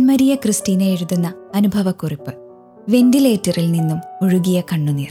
Ann Maria Christina എഴുതുന്ന അനുഭവക്കുറിപ്പ് വെന്റിലേറ്ററിൽ നിന്നും ഒഴുകിയ കണ്ണുനീർ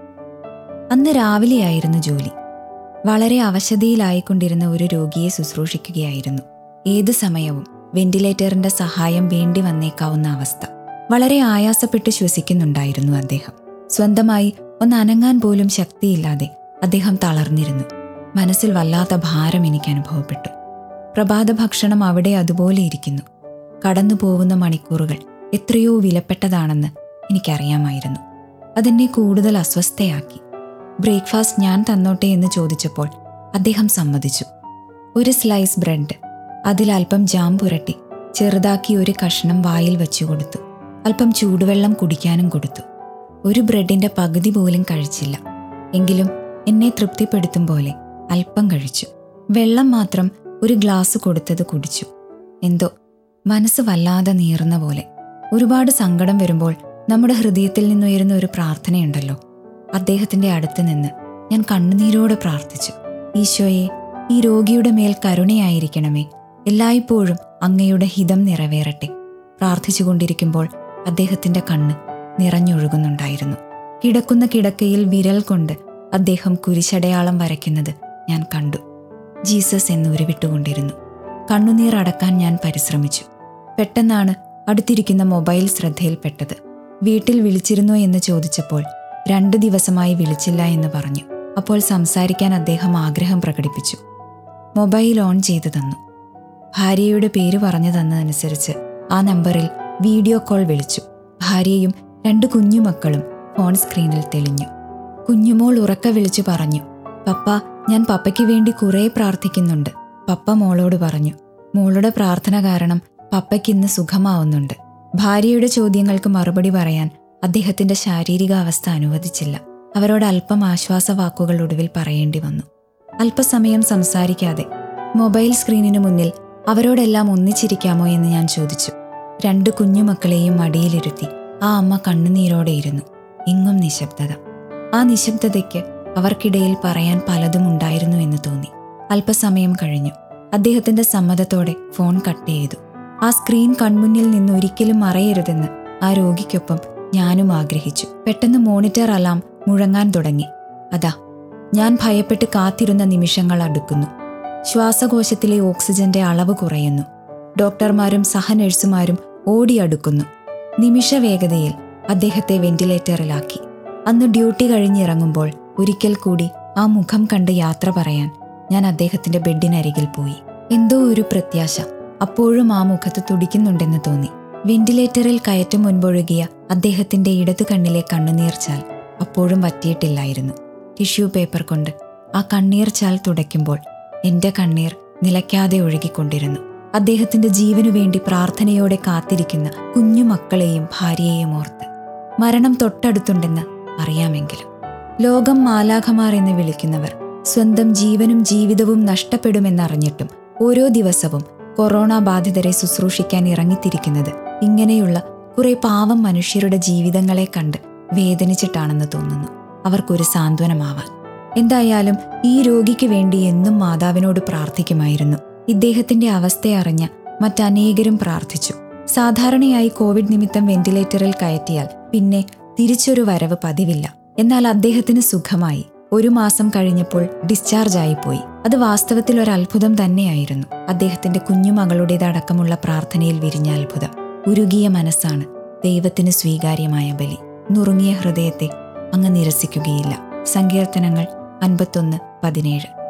അന്ന് രാവിലെയായിരുന്നു ജോലി വളരെ അവശതയിലായിക്കൊണ്ടിരുന്ന ഒരു രോഗിയെ ശുശ്രൂഷിക്കുകയായിരുന്നു ഏത് സമയവും വെന്റിലേറ്ററിന്റെ സഹായം വേണ്ടി വന്നേക്കാവുന്ന അവസ്ഥ വളരെ ആയാസപ്പെട്ട് ശ്വസിക്കുന്നുണ്ടായിരുന്നു അദ്ദേഹം സ്വന്തമായി ഒന്ന് അനങ്ങാൻ പോലും ശക്തിയില്ലാതെ അദ്ദേഹം തളർന്നിരുന്നു മനസ്സിൽ വല്ലാത്ത ഭാരം എനിക്ക് അനുഭവപ്പെട്ടു പ്രഭാത ഭക്ഷണം അവിടെ അതുപോലെ ഇരിക്കുന്നു കടന്നു പോകുന്ന മണിക്കൂറുകൾ എത്രയോ വിലപ്പെട്ടതാണെന്ന് എനിക്കറിയാമായിരുന്നു അതെന്നെ കൂടുതൽ അസ്വസ്ഥയാക്കി ബ്രേക്ക്ഫാസ്റ്റ് ഞാൻ തന്നോട്ടെ എന്ന് ചോദിച്ചപ്പോൾ അദ്ദേഹം സമ്മതിച്ചു ഒരു സ്ലൈസ് ബ്രെഡ് അതിൽ അല്പം ജാം പുരട്ടി ചെറുതാക്കി ഒരു കഷ്ണം വായിൽ വെച്ചു കൊടുത്തു അല്പം ചൂടുവെള്ളം കുടിക്കാനും കൊടുത്തു ഒരു ബ്രെഡിന്റെ പകുതി പോലും കഴിച്ചില്ല എങ്കിലും എന്നെ തൃപ്തിപ്പെടുത്തും പോലെ അല്പം കഴിച്ചു വെള്ളം മാത്രം ഒരു ഗ്ലാസ് കൊടുത്തത് കുടിച്ചു എന്തോ മനസ്സ് വല്ലാതെ നീറുന്ന പോലെ ഒരുപാട് സങ്കടം വരുമ്പോൾ നമ്മുടെ ഹൃദയത്തിൽ നിന്നുയരുന്ന ഒരു പ്രാർത്ഥനയുണ്ടല്ലോ അദ്ദേഹത്തിന്റെ അടുത്ത് നിന്ന് ഞാൻ കണ്ണുനീരോടെ പ്രാർത്ഥിച്ചു ഈശോയെ ഈ രോഗിയുടെ മേൽ കരുണയായിരിക്കണമേ എല്ലായ്പ്പോഴും അങ്ങയുടെ ഹിതം നിറവേറട്ടെ പ്രാർത്ഥിച്ചുകൊണ്ടിരിക്കുമ്പോൾ അദ്ദേഹത്തിന്റെ കണ്ണ് നിറഞ്ഞൊഴുകുന്നുണ്ടായിരുന്നു കിടക്കുന്ന കിടക്കയിൽ വിരൽ കൊണ്ട് അദ്ദേഹം കുരിശടയാളം വരയ്ക്കുന്നത് ഞാൻ കണ്ടു ജീസസ് എന്ന് ഉരുവിട്ടുകൊണ്ടിരുന്നു കണ്ണുനീർ അടക്കാൻ ഞാൻ പരിശ്രമിച്ചു പെട്ടെന്നാണ് അടുത്തിരിക്കുന്ന മൊബൈൽ ശ്രദ്ധയിൽപ്പെട്ടത് വീട്ടിൽ വിളിച്ചിരുന്നോ എന്ന് ചോദിച്ചപ്പോൾ രണ്ടു ദിവസമായി വിളിച്ചില്ല എന്ന് പറഞ്ഞു അപ്പോൾ സംസാരിക്കാൻ അദ്ദേഹം ആഗ്രഹം പ്രകടിപ്പിച്ചു മൊബൈൽ ഓൺ ചെയ്തു തന്നു ഭാര്യയുടെ പേര് പറഞ്ഞു തന്നതനുസരിച്ച് ആ നമ്പറിൽ വീഡിയോ കോൾ വിളിച്ചു ഭാര്യയും രണ്ട് കുഞ്ഞുമക്കളും ഫോൺ സ്ക്രീനിൽ തെളിഞ്ഞു കുഞ്ഞുമോൾ ഉറക്ക വിളിച്ചു പറഞ്ഞു പപ്പ ഞാൻ പപ്പയ്ക്ക് വേണ്ടി കുറേ പ്രാർത്ഥിക്കുന്നുണ്ട് പപ്പ മോളോട് പറഞ്ഞു മോളുടെ പ്രാർത്ഥന കാരണം പപ്പയ്ക്ക് ഇന്ന് സുഖമാവുന്നുണ്ട് ഭാര്യയുടെ ചോദ്യങ്ങൾക്ക് മറുപടി പറയാൻ അദ്ദേഹത്തിന്റെ ശാരീരിക അവസ്ഥ അനുവദിച്ചില്ല അവരോട് അല്പം ആശ്വാസവാക്കുകൾ ഒടുവിൽ പറയേണ്ടി വന്നു അല്പസമയം സംസാരിക്കാതെ മൊബൈൽ സ്ക്രീനിനു മുന്നിൽ അവരോടെല്ലാം ഒന്നിച്ചിരിക്കാമോ എന്ന് ഞാൻ ചോദിച്ചു രണ്ട് കുഞ്ഞുമക്കളെയും മടിയിലിരുത്തി ആ അമ്മ കണ്ണുനീരോടെയിരുന്നു എങ്ങും നിശബ്ദത ആ നിശബ്ദതയ്ക്ക് അവർക്കിടയിൽ പറയാൻ പലതും ഉണ്ടായിരുന്നു എന്ന് തോന്നി അല്പസമയം കഴിഞ്ഞു അദ്ദേഹത്തിന്റെ സമ്മതത്തോടെ ഫോൺ കട്ട് ചെയ്തു ആ സ്ക്രീൻ കൺമുന്നിൽ നിന്ന് ഒരിക്കലും മറയരുതെന്ന് ആ രോഗിക്കൊപ്പം ഞാനും ആഗ്രഹിച്ചു പെട്ടെന്ന് മോണിറ്റർ അലാം മുഴങ്ങാൻ തുടങ്ങി അതാ ഞാൻ ഭയപ്പെട്ട് കാത്തിരുന്ന നിമിഷങ്ങൾ അടുക്കുന്നു ശ്വാസകോശത്തിലെ ഓക്സിജന്റെ അളവ് കുറയുന്നു ഡോക്ടർമാരും സഹനഴ്സുമാരും ഓടിയടുക്കുന്നു നിമിഷ വേഗതയിൽ അദ്ദേഹത്തെ വെന്റിലേറ്ററിലാക്കി അന്ന് ഡ്യൂട്ടി കഴിഞ്ഞിറങ്ങുമ്പോൾ ഒരിക്കൽ കൂടി ആ മുഖം കണ്ട് യാത്ര പറയാൻ ഞാൻ അദ്ദേഹത്തിന്റെ ബെഡിനരികിൽ പോയി എന്തോ ഒരു പ്രത്യാശ അപ്പോഴും ആ മുഖത്ത് തുടിക്കുന്നുണ്ടെന്ന് തോന്നി വെന്റിലേറ്ററിൽ കയറ്റം മുൻപൊഴുകിയ അദ്ദേഹത്തിന്റെ ഇടതു കണ്ണിലെ കണ്ണുനീർ ചാൽ അപ്പോഴും വറ്റിയിട്ടില്ലായിരുന്നു ടിഷ്യൂ പേപ്പർ കൊണ്ട് ആ കണ്ണീർ ചാൽ തുടയ്ക്കുമ്പോൾ എന്റെ കണ്ണീർ നിലയ്ക്കാതെ ഒഴുകിക്കൊണ്ടിരുന്നു അദ്ദേഹത്തിന്റെ ജീവനു വേണ്ടി പ്രാർത്ഥനയോടെ കാത്തിരിക്കുന്ന കുഞ്ഞുമക്കളെയും ഭാര്യയെയും ഓർത്ത് മരണം തൊട്ടടുത്തുണ്ടെന്ന് അറിയാമെങ്കിലും ലോകം മാലാഖമാർ എന്ന് വിളിക്കുന്നവർ സ്വന്തം ജീവനും ജീവിതവും നഷ്ടപ്പെടുമെന്നറിഞ്ഞിട്ടും ഓരോ ദിവസവും കൊറോണ ബാധിതരെ ശുശ്രൂഷിക്കാൻ ഇറങ്ങിത്തിരിക്കുന്നത് ഇങ്ങനെയുള്ള കുറെ പാവം മനുഷ്യരുടെ ജീവിതങ്ങളെ കണ്ട് വേദനിച്ചിട്ടാണെന്ന് തോന്നുന്നു അവർക്കൊരു സാന്ത്വനമാവാൻ എന്തായാലും ഈ രോഗിക്ക് വേണ്ടി എന്നും മാതാവിനോട് പ്രാർത്ഥിക്കുമായിരുന്നു ഇദ്ദേഹത്തിന്റെ അവസ്ഥയറിഞ്ഞ മറ്റനേകരും പ്രാർത്ഥിച്ചു സാധാരണയായി കോവിഡ് നിമിത്തം വെന്റിലേറ്ററിൽ കയറ്റിയാൽ പിന്നെ തിരിച്ചൊരു വരവ് പതിവില്ല എന്നാൽ അദ്ദേഹത്തിന് സുഖമായി ഒരു മാസം കഴിഞ്ഞപ്പോൾ ഡിസ്ചാർജ് ആയിപ്പോയി അത് വാസ്തവത്തിൽ ഒരു അത്ഭുതം തന്നെയായിരുന്നു അദ്ദേഹത്തിന്റെ കുഞ്ഞുമകളുടേതടക്കമുള്ള പ്രാർത്ഥനയിൽ വിരിഞ്ഞ അത്ഭുതം ഉരുകിയ മനസ്സാണ് ദൈവത്തിന് സ്വീകാര്യമായ ബലി നുറുങ്ങിയ ഹൃദയത്തെ അങ്ങ് നിരസിക്കുകയില്ല സങ്കീർത്തനങ്ങൾ അൻപത്തൊന്ന് പതിനേഴ്